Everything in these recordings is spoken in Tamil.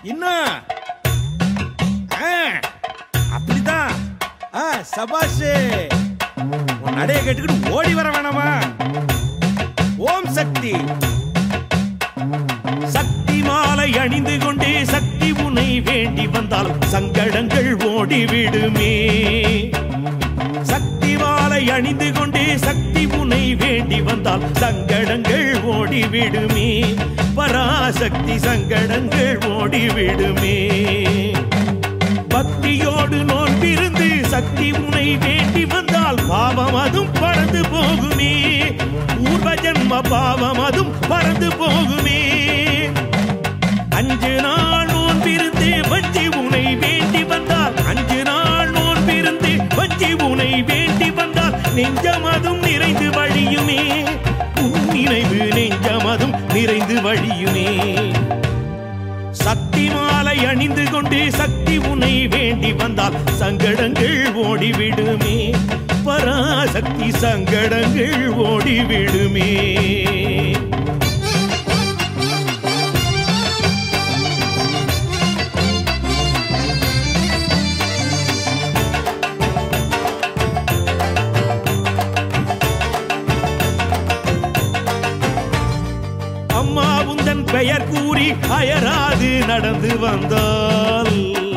இன்னும் ஆ, அப்படிதான் ஆ, சபாஷ் உன் நடைய கேட்டுக்கிட்டு ஓடி வர வேணாமா ஓம் சக்தி சக்தி மாலை அணிந்து கொண்டே சக்தி உனை வேண்டி வந்தால் சங்கடங்கள் ஓடிவிடுமே சக்தி மாலை அணிந்து கொண்டே சக்தி உனை வேண்டி வந்தால் சங்கடங்கள் ஓடிவிடுமே பராசக்தி சங்கடங்கள் ஓடிவிடுமே பக்தியோடு நோன்பிருந்து சக்தி உனை வேண்டி வந்தால் பாவம் அதுவும் பறந்து போகுமே பூர்வ ஜன்ம பாவம் அதுவும் பறந்து போகுமே அஞ்சு நாள் நோன்பிருந்து வஞ்சி உனை வேண்டி வந்தால் அஞ்சு நாள் நோன்பிருந்து வஞ்சி உனை வேண்டி வந்தால் நெஞ்சமதும் நிறைந்து வழியுமே உன் நினைவு நெஞ்சமதும் நிறைந்து வழியுமே சக்தி மாலை அணிந்து கொண்டு சக்தி உனை வேண்டி வந்தால் சங்கடங்கள் ஓடிவிடுமே பராசக்தி சங்கடங்கள் ஓடிவிடுமே அம்மா உந்தன் பெயர் கூறி அயராது நடந்து வந்தால்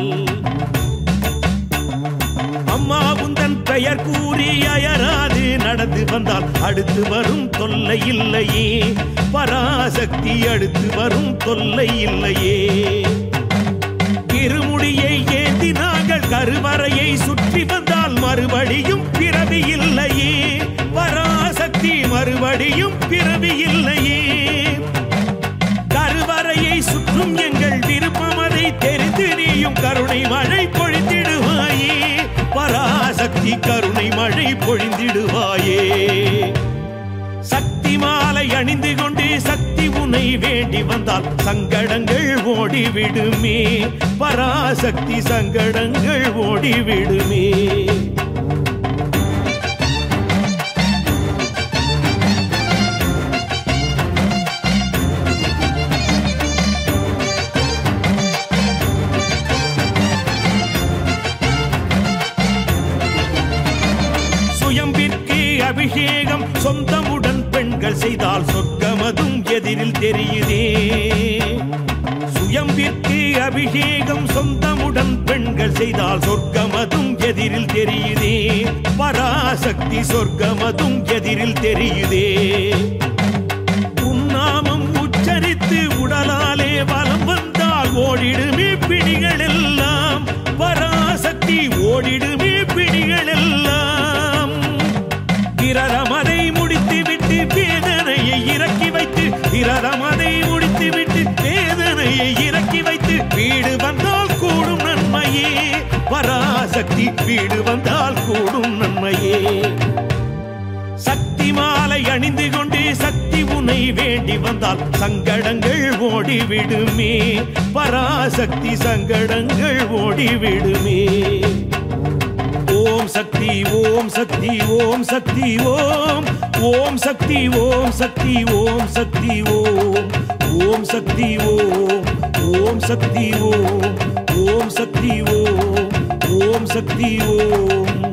அம்மா உந்தன் பெயர் கூறி அயராது நடந்து வந்தால் அடுத்து வரும் தொல்லை இல்லையே பராசக்தி அடுத்து வரும் தொல்லை இல்லையே இருமுடியை ஏந்தி நாங்கள் கருவறையை சுற்றி வந்தால் மறுபடியும் பிறவி இல்லையே பராசக்தி மறுபடியும் பிறவி இல்லையே கருவறையை சுற்றும் எங்கள் விருப்பம் அதை தெரிந்து நீயும் கருணை மழை பொழிந்திடுவாயே பராசக்தி கருணை மழை பொழிந்திடுவாயே சக்தி மாலை அணிந்து கொண்டு சக்தி உனை வேண்டி வந்தால் சங்கடங்கள் ஓடிவிடுமே பராசக்தி சங்கடங்கள் ஓடிவிடுமே சுயம்பிற்கு அபிஷேகம் சொந்தமுடன் பெண்கள் செய்தால் சொர்க்கமதும் எதிரில் தெரியுதே சுயம்பிற்கு அபிஷேகம் சொந்தமுடன் பெண்கள் செய்தால் சொர்க்கமதும் எதிரில் தெரியுதே பராசக்தி சொர்க்கமதும் எதிரில் தெரியுதே உன்னாமம் உச்சரித்து உடலாலே வலம் வந்தால் ஓடிடுமே பிடிகள் எல்லாம் பராசக்தி ஓடிடுமே பிடிகள் எல்லாம் பிரதமதை முடித்து விட்டு வேதனையை இறக்கி வைத்து பிரதமதை முடித்து விட்டு வேதனையை இறக்கி வைத்து வீடு வந்தால் கூடும் நன்மையே பராசக்தி வீடு வந்தால் கூடும் நன்மையே சக்தி மாலை அணிந்து கொண்டு சக்தி உனை வேண்டி வந்தால் சங்கடங்கள் ஓடிவிடுமே பராசக்தி சங்கடங்கள் ஓடிவிடுமே ஓம் சக்தி ஓம் சக்தி ஓம் சக்தி ஓம் ஓம் சக்தி ஓம் சக்தி ஓம் சக்தி ஓம் ஓம் சக்தி ஓம் ஓம் சக்தி ஓம் ஓம் சக்தி ஓம் ஓம் சக்தி ஓம்